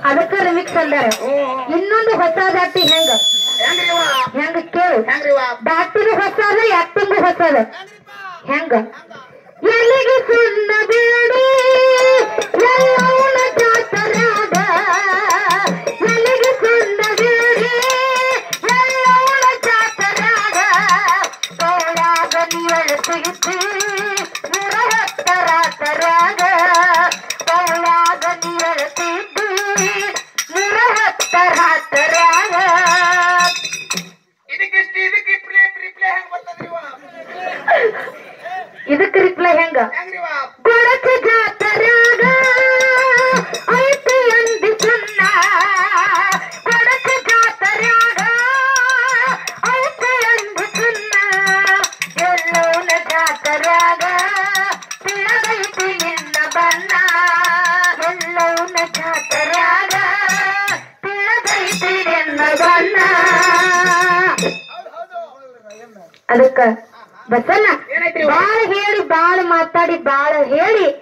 ಅದಕ್ಕ ರಿಮಿಕ್ಸ್ ಅಂದಾರ ಹ್ಮ್ ಇನ್ನೊಂದು ಹೊಸ ದಾಟಿ ಹೆಂಗ ಹೆಂಗ್ರಿ ಇವ ಹೆಂಗ ಕೇಳು ಹೆಂಗ್ರಿ ಇವ ದಾಟಿನೂ ಹೊಸದ ಆಕ್ಟಿಂಗು ಹೊಸದ ಹೆಂಗ ಎಲ್ಲಿಗೆ ಸುಣ್ಣ ಬೇಡಿ ಎಲ್ಲವನ್ನ ಜಾತರಾದ ಎಲ್ಲಿಗೆ ಸುಣ್ಣ ಬೇಡಿ ಎಲ್ಲವನ್ನ ಜಾತರಾದ ತೋಳಾಗ ನೀಳು ಸಿಗಿಸಿ ನೂರ ಹತ್ತರ ತರಾಗ ತೋಳಾಗ ನೀಳು ಸಿದ್ದಿ ನೂರ ಹತ್ತರ ತರಾಗ ಇದಕ್ಕಿಷ್ಟು ಇದಕ್ಕೆ ರಿಪ್ಲೇ ರಿಪ್ಲೇ ಹೆಂಗ್ ಬರ್ತದ್ರಿ ಇವ ಇದಕ್ಕೆ ರಿಪ್ಲೈ ಹೆಂಗ ಹೆಂಗ್ರಿ ಇವ ಕೊಡಚ ಜಾತರಾಗ ಐತಿ ಅಂದಿ ಸುಣ್ಣ ಕೊಡಚ ಜಾತರಾಗ ಐತಿ ಅಂದಿ ಸುಣ್ಣ ಎಲ್ಲೋನ ಜಾತರಾಗ ತಿಳಿದೈತಿ ನಿನ್ನ ಬಣ್ಣ ಎಲ್ಲೋನ ಜಾತರಾಗ ತಿಳಿದೈತಿ ನಿನ್ನ ಬಣ್ಣ ಅದಕ್ಕ ಬಸಣ್ಣ ಏನೈತ್ರಿ ಇವ ಬಾಳ ಹೇಳಿ ಬಾಳ ಮಾತಾಡಿ ಬಾಳ ಹೇಳಿ